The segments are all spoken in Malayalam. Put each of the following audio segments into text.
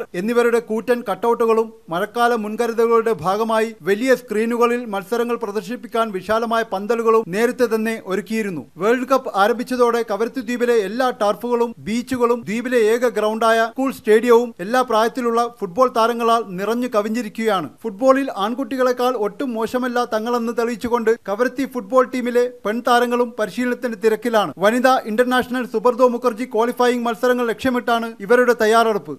എന്നിവരുടെ കൂറ്റൻ കട്ടൗട്ടുകളും മഴക്കാല മുൻകരുതലുകളുടെ ഭാഗമായി വലിയ സ്ക്രീനുകളിൽ മത്സരങ്ങൾ പ്രദർശിപ്പിക്കാൻ വിശാലമായ പന്തലുകളും നേരത്തെ തന്നെ ഒരുക്കിയിരുന്നു വേൾഡ് കപ്പ് ആരംഭിച്ചതോടെ കവരത്തി ദ്വീപിലെ എല്ലാ ടർഫുകളും ബീച്ചുകളും ദ്വീപിലെ ഏക ഗ്രൗണ്ടായ സ്കൂൾ സ്റ്റേഡിയവും എല്ലാ പ്രായത്തിലുള്ള ഫുട്ബോൾ താരങ്ങളാൽ നിറഞ്ഞു കവിഞ്ഞിരിക്കുകയാണ് ഫുട്ബോളിൽ ആൺകുട്ടികളെക്കാൾ ഒട്ടും മോശമല്ല തങ്ങളെന്ന് തെളിയിച്ചുകൊണ്ട് കവരത്തി ഫുട്ബോൾ ടീമിലെ പെൺതാരങ്ങളും പരിശീലനത്തിന് തിരക്കിലാണ് വനിതാ ഇന്റർനാഷണൽ സുബർദോ മുഖർജി ക്വാളിഫയിംഗ് മത്സരങ്ങൾ ലക്ഷ്യമിട്ടാണ് ഇവരുടെ തയ്യാറെടുപ്പ്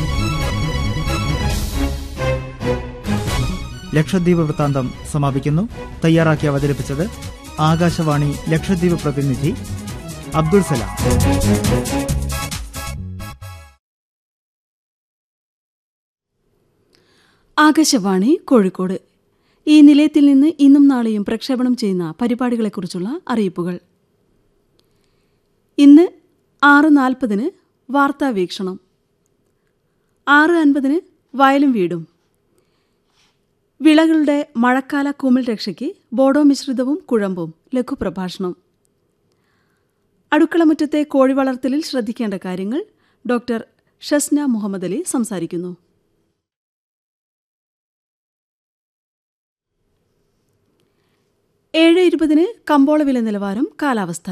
ലക്ഷദ്വീപ് വൃത്താന്തം സമാപിക്കുന്നു തയ്യാറാക്കി അവതരിപ്പിച്ചത് ആകാശവാണി ലക്ഷദ്വീപ് പ്രതിനിധി അബ്ദുൾ സലാം ആകാശവാണി കോഴിക്കോട് ഈ നിലയത്തിൽ നിന്ന് ഇന്നും നാളെയും പ്രക്ഷേപണം ചെയ്യുന്ന പരിപാടികളെക്കുറിച്ചുള്ള അറിയിപ്പുകൾ ഇന്ന് ആറ് നാൽപ്പതിന് വാർത്താ വീക്ഷണം ആറ് അൻപതിന് വയലും വീടും വിളകളുടെ മഴക്കാല കുമിൾ രക്ഷയ്ക്ക് ബോഡോ മിശ്രിതവും കുഴമ്പും ലഘുപ്രഭാഷണം അടുക്കളമുറ്റത്തെ കോഴി വളർത്തലിൽ ശ്രദ്ധിക്കേണ്ട കാര്യങ്ങൾ ഡോക്ടർ ഷസ്ന മുഹമ്മദ് അലി സംസാരിക്കുന്നു ഏഴ് ഇരുപതിന് കമ്പോള വില നിലവാരം കാലാവസ്ഥ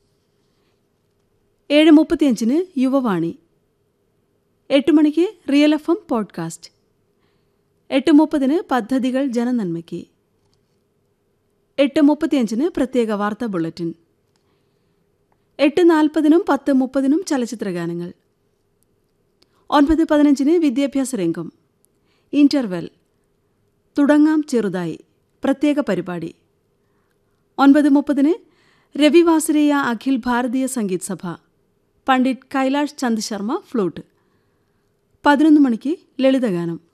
ഏഴ് മുപ്പത്തിയഞ്ചിന് യുവവാണി എട്ട് മണിക്ക് റിയൽ എഫ് എം പോഡ്കാസ്റ്റ് എട്ട് മുപ്പതിന് പദ്ധതികൾ ജനനന്മയ്ക്ക് എട്ട് മുപ്പത്തിയഞ്ചിന് പ്രത്യേക വാർത്താ ബുള്ളറ്റിൻ എട്ട് നാൽപ്പതിനും പത്ത് മുപ്പതിനും ചലച്ചിത്രഗാനങ്ങൾ ഒൻപത് പതിനഞ്ചിന് വിദ്യാഭ്യാസ രംഗം ഇന്റർവെൽ തുടങ്ങാം ചെറുതായി പ്രത്യേക പരിപാടി ഒൻപത് മുപ്പതിന് രവിവാസരേയ അഖിൽ ഭാരതീയ സംഗീത് സഭ പണ്ഡിറ്റ് കൈലാഷ് ചന്ദ് ശർമ്മ ഫ്ലൂട്ട് പതിനൊന്ന് മണിക്ക് ലളിതഗാനം